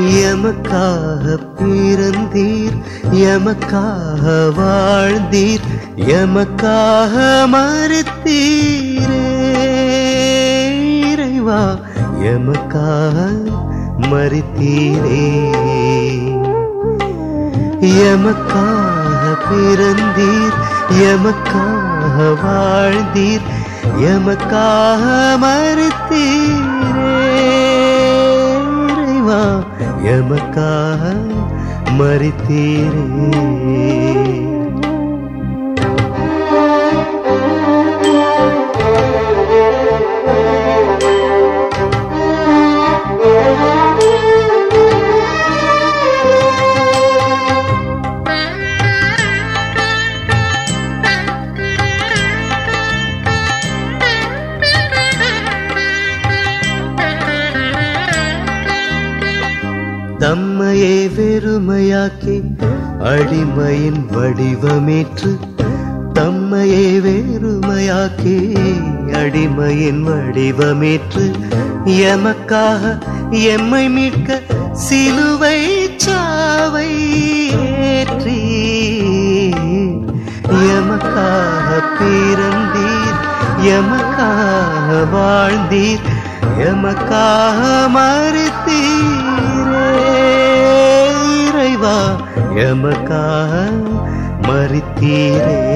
எமக்காக பிறந்தீர் எமக்காக வாழ்ந்தீர் எமக்காக மறுத்தீரே இறைவா எமக்காக மறுத்தீரே எமக்காக பிறந்தீர் எமக்காக வாழ்ந்தீர் எமக்காக மறுத்தீரே இறைவா எமக்காக மறுத்தீரே தம்மையே வெறுமையாக்கி அடிமையின் வடிவமேற்று தம்மையே வெறுமையாக்கி அடிமையின் வடிவமேற்று எமக்காக எம்மை மீட்க சிலுவை சாவை ஏற்றி எமக்காக பிறந்தீர் எமக்காக வாழ்ந்தீர் எமக்காக மறுத்தீரே இறைவா எமக்காக மறுத்தீரே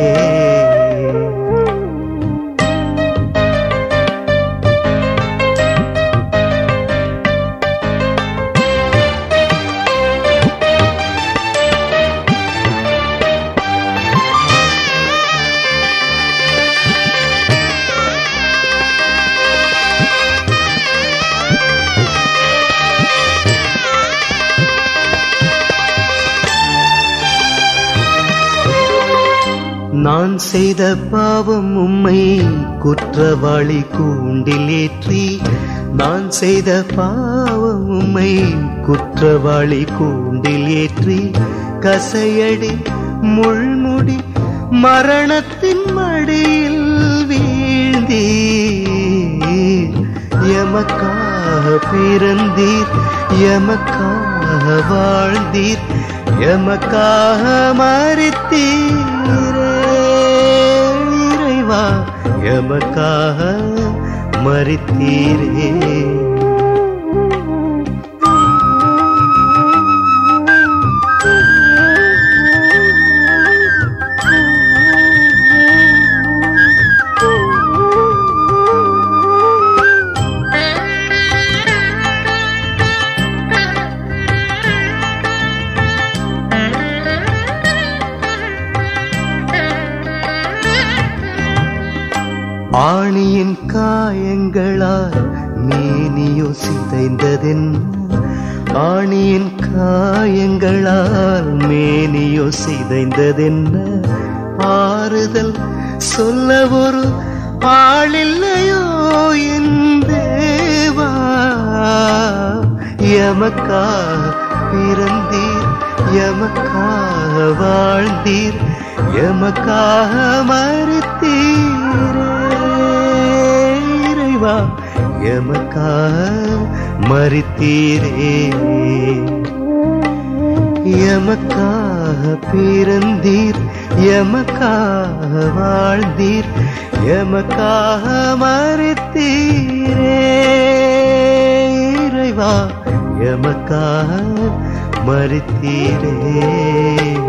நான் செய்த பாவம் உம்மை குற்றவாளி கூண்டில் ஏற்றி நான் செய்த பாவம் உம்மை குற்றவாளி கூண்டில் ஏற்றி கசையடி முள்முடி மரணத்தின் மடியில் வீழ்ந்தீர் எமக்காக பிறந்தீர் எமக்காக வாழ்ந்தீர் எமக்காக மறித்தீரே இறைவா எமக்காக மறித்தீரே ஆணியின் காயங்களால் மேனியோ சிதைந்ததென்ன ஆணியின் காயங்களால் மேனியோ சிதைந்ததென்ன ஆறுதல் சொல்ல ஒரு ஆளில்லையோ என் தேவா எமக்காக பிறந்தீர் எமக்காக வாழ்ந்தீர் எமக்காக மறுத்தீரே இறைவா எமக்காக மறித்தீரே எமக்காக பிறந்தீர் எமக்காக வாழ்ந்தீர் எமக்காக மறித்தீரே இறைவா எமக்காக மறித்தீரே